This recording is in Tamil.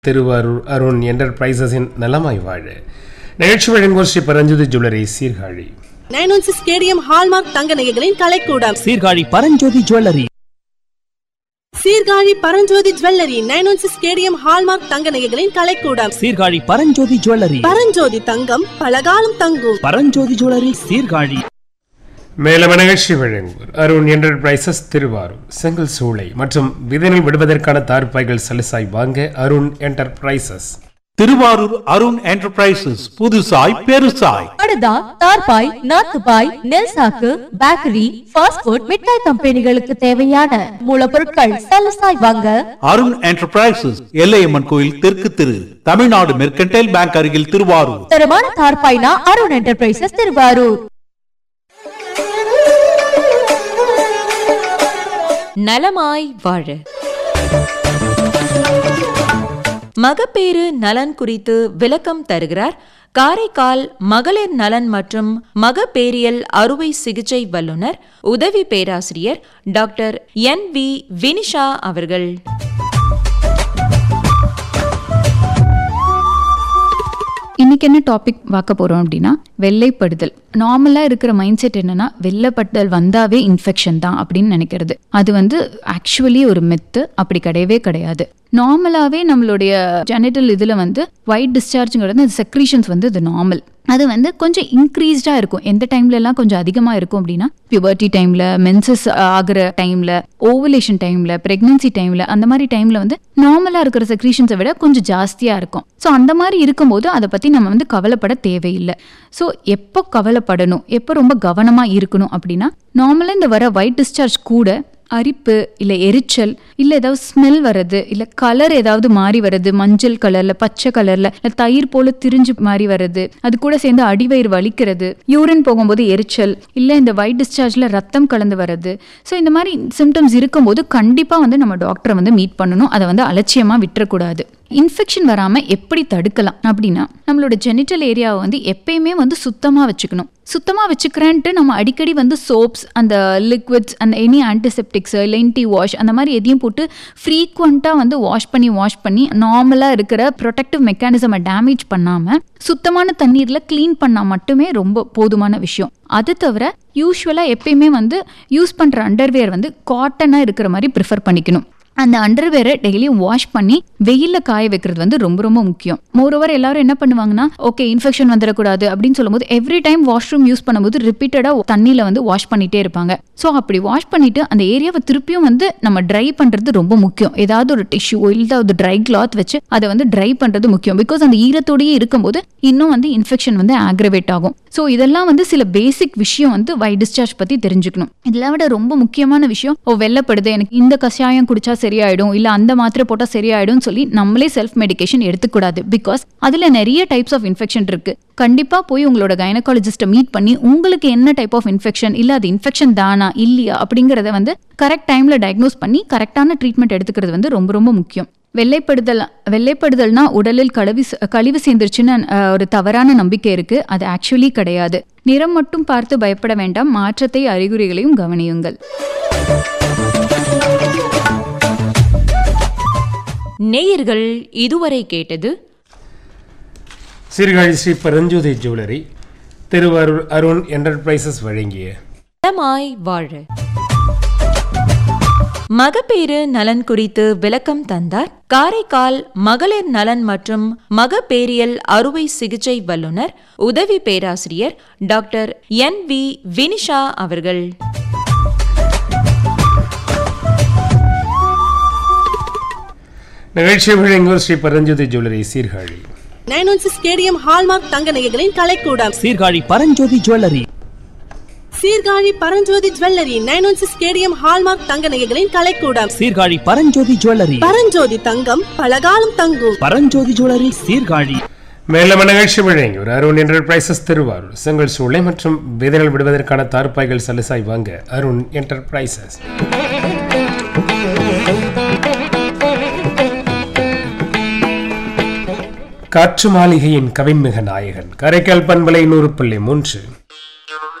திருவாரூர் அருண் என்டர்பிரைசஸின் நலமாய் வாழ நிகழ்ச்சி வழங்குவோர் Sri Paranjothi jewellery Sirkazhi nine one six KDM hallmark தங்க நகைகளின் கலைக்கூடம் Sirkazhi Paranjothi jewellery Sirkazhi Paranjothi jewellery nine one six KDM hallmark தங்க நகைகளின் கலைக்கூடம் சீர்காழி பரஞ்சோதி ஜுவல்லரி பரஞ்சோதி தங்கம் பலகாலம் தங்கும் பரஞ்சோதி ஜுவல்லரி சீர்காழி மேலும் நிகழ்ச்சி வழங்குவோர் அருண் என்டர்பிரைசஸ் திருவாரூர் செங்கல் சூளை மற்றும் விதனில் விடுவதற்கான தார்ப்பாய்கள் சலுசாய் வாங்க அருண் என்டர்பிரைசஸ் திருவாரூர் அருண் என்டர்பிரைசஸ் புதுசாய் பெருசாய் படுதா தார்பாய் நாத்துபாய் நெல் சாக்கு பேக்கரி ஃபாஸ்ட் ஃபுட் மிட்டாய் கம்பெனிகளுக்கு தேவையான மூலப்பொருட்கள் சலசாய் வாங்க அருண் என்டர்பிரைசஸ் எல்லையம்மன் கோயில் தெற்கு திரு தமிழ்நாடு மெர்கன்டைல் பேங்க் அருகில் திருவாரூர் தரமான தார்பாய்னா அருண் என்டர்பிரைசஸ் திருவாரூர் நலமாய் வாழ மகப்பேறு நலன் குறித்து விளக்கம் தருகிறார் காரைக்கால் மகளிர் நலன் மற்றும் மகப்பேரியல் அறுவை சிகிச்சை வல்லுநர் உதவி பேராசிரியர் டாக்டர் என் வி வினிஷா அவர்கள் இன்னைக்கு என்ன டாபிக் பார்க்க போறோம் அப்படின்னா வெள்ளைப்படுதல் நார்மலா இருக்கிற மைண்ட் செட் என்னன்னா வெள்ளைப்படுதல் வந்தாவே இன்ஃபெக்ஷன் தான் அப்படின்னு நினைக்கிறது அது வந்து ஆக்சுவலி ஒரு மெத்து அப்படி கிடையவே கிடையாது நார்மலாவே நம்மளுடைய ஜெனிட்டல் இதுல வந்து ஒயிட் டிஸ்சார்ஜ்ங்கிறது அந்த செக்ரீஷன்ஸ் வந்து இது நார்மல் அது வந்து கொஞ்சம் இன்க்ரீஸ்டா இருக்கும் எந்த டைம்ல எல்லாம் கொஞ்சம் அதிகமா இருக்கும் அப்படின்னா பியூபர்ட்டி டைம்ல மென்சஸ் ஆகிற டைம்ல ஓவலேஷன் டைம்ல பிரெக்னன்சி டைம்ல அந்த மாதிரி டைம்ல வந்து நார்மலா இருக்கிற செக்ரீஷன்ஸை விட கொஞ்சம் ஜாஸ்தியா இருக்கும் ஸோ அந்த மாதிரி இருக்கும்போது அதை பத்தி நம்ம வந்து கவலைப்பட தேவையில்லை ஸோ எப்போ கவலைப்படணும் எப்போ ரொம்ப கவனமா இருக்கணும் அப்படின்னா நார்மலா இந்த வர ஒயிட் டிஸ்சார்ஜ் கூட அரிப்பு இல்லை எரிச்சல் இல்லை ஏதாவது ஸ்மெல் வர்றது இல்லை கலர் ஏதாவது மாறி வர்றது மஞ்சள் கலரில் பச்சை கலரில் இல்லை தயிர் போல திரிஞ்சு மாறி வர்றது அது கூட சேர்ந்து அடிவயிறு வலிக்கிறது யூரின் போகும்போது எரிச்சல் இல்லை இந்த ஒயிட் டிஸ்சார்ஜில் ரத்தம் கலந்து வர்றது ஸோ இந்த மாதிரி சிம்டம்ஸ் இருக்கும்போது கண்டிப்பாக வந்து நம்ம டாக்டரை வந்து மீட் பண்ணணும் அதை வந்து அலட்சியமாக விட்டுறக்கூடாது இன்ஃபெக்ஷன் வராமல் எப்படி தடுக்கலாம் அப்படின்னா நம்மளோட ஜெனிட்டல் ஏரியாவை வந்து எப்பயுமே வந்து சுத்தமாக வச்சுக்கணும் சுத்தமாக வச்சுக்கிறேன்ட்டு நம்ம அடிக்கடி வந்து சோப்ஸ் அந்த லிக்விட்ஸ் அந்த எனி ஆன்டிசெப்டிக்ஸ் லென்டி வாஷ் அந்த மாதிரி எதையும் போட்டு ஃப்ரீக்வெண்ட்டாக வந்து வாஷ் பண்ணி வாஷ் பண்ணி நார்மலாக இருக்கிற ப்ரொடெக்டிவ் மெக்கானிசமை டேமேஜ் பண்ணாமல் சுத்தமான தண்ணீரில் க்ளீன் பண்ணால் மட்டுமே ரொம்ப போதுமான விஷயம் அது தவிர யூஸ்வலாக எப்பயுமே வந்து யூஸ் பண்ணுற அண்டர்வேர் வந்து காட்டனாக இருக்கிற மாதிரி ப்ரிஃபர் பண்ணிக்கணும் அந்த அண்டர்வேரை டெய்லியும் வாஷ் பண்ணி வெயில்ல காய வைக்கிறது வந்து ரொம்ப ரொம்ப முக்கியம் மோரோவர் எல்லாரும் என்ன பண்ணுவாங்கன்னா ஓகே இன்ஃபெக்ஷன் வந்துடக்கூடாது அப்படின்னு சொல்லும்போது எவ்ரி டைம் வாஷ்ரூம் யூஸ் பண்ணும்போது ரிப்பீட்டடாக தண்ணியில் வந்து வாஷ் பண்ணிட்டே இருப்பாங்க ஸோ அப்படி வாஷ் பண்ணிட்டு அந்த ஏரியாவை திருப்பியும் வந்து நம்ம ட்ரை பண்ணுறது ரொம்ப முக்கியம் ஏதாவது ஒரு டிஷ்யூ இல்லை ஒரு ட்ரை கிளாத் வச்சு அதை வந்து ட்ரை பண்ணுறது முக்கியம் பிகாஸ் அந்த ஈரத்தோடயே இருக்கும்போது இன்னும் வந்து இன்ஃபெக்ஷன் வந்து ஆக்ரவேட் ஆகும் ஸோ இதெல்லாம் வந்து சில பேசிக் விஷயம் வந்து வை டிஸ்சார்ஜ் பற்றி தெரிஞ்சுக்கணும் இதெல்லாம் விட ரொம்ப முக்கியமான விஷயம் ஓ வெள்ளப்படுது எனக்கு இந்த கஷாயம் குடிச்சா சரியாயிடும் இல்லை அந்த மாத்திரை போட்டால் சரியாயிடும்னு சொல்லி நம்மளே செல்ஃப் மெடிகேஷன் எடுத்துக்கூடாது பிகாஸ் அதில் நிறைய டைப்ஸ் ஆஃப் இன்ஃபெக்ஷன் இருக்கு கண்டிப்பாக போய் உங்களோட கைனகாலஜிஸ்ட்டை மீட் பண்ணி உங்களுக்கு என்ன டைப் ஆஃப் இன்ஃபெக்ஷன் இல்லை அது இன்ஃபெக்ஷன் தானா இல்லையா அப்படிங்கிறத வந்து கரெக்ட் டைமில் டயக்னோஸ் பண்ணி கரெக்டான ட்ரீட்மெண்ட் எடுத்துக்கிறது வந்து ரொம்ப ரொம்ப முக்கியம் வெள்ளைப்படுதல் வெள்ளைப்படுதல்னா உடலில் கழிவு கழிவு சேர்ந்துருச்சுன்னு அஹ், ஒரு தவறான நம்பிக்கை இருக்கு அது ஆக்சுவலி கிடையாது நிறம் மட்டும் பார்த்து பயப்பட வேண்டாம் மாற்றத்தை அறிகுறிகளையும் கவனியுங்கள் நேயர்கள் இதுவரை கேட்டது சீர்காழி ஸ்ரீ பரஞ்சுதி ஜுவல்லரி திருவாரூர் அருண் என்டர்பிரைசஸ் வழங்கிய நலமாய் வாழ மகப்பேறு நலன் குறித்து விளக்கம் தந்தார் காரைக்கால் மகளிர் நலன் மற்றும் மகப்பேரியல் அறுவை சிகிச்சை வல்லுநர் உதவி பேராசிரியர் டாக்டர் என் வி வினிஷா அவர்கள் நிகழ்ச்சி வழங்குவோர் Sri Paranjothi jewellery Sirkazhi nine one six KDM hallmark தங்க நகைகளின் கலைக்கூடம் Sirkazhi Paranjothi jewellery Sirkazhi Paranjothi jewellery nine one six KDM hallmark தங்க நகைகளின் கலைக்கூடம் சீர்காழி பரஞ்சோதி ஜுவல்லரி பரஞ்சோதி தங்கம் பலகாலம் தங்கும் பரஞ்சோதி ஜுவல்லரி சீர்காழி மேலும் நிகழ்ச்சி வழங்கியோர் அருண் என்டர்பிரைசஸ் திருவாரூர் செங்கல் சூளை மற்றும் விதனல் விடுவதற்கான தார்ப்பாய்கள் சலுசாய் வாங்க அருண் என்டர்பிரைசஸ் காற்று மாளிகையின் கவின்மிக நாயகன் கரைக்கல் பண்பலை நூறு புள்ளி மூன்று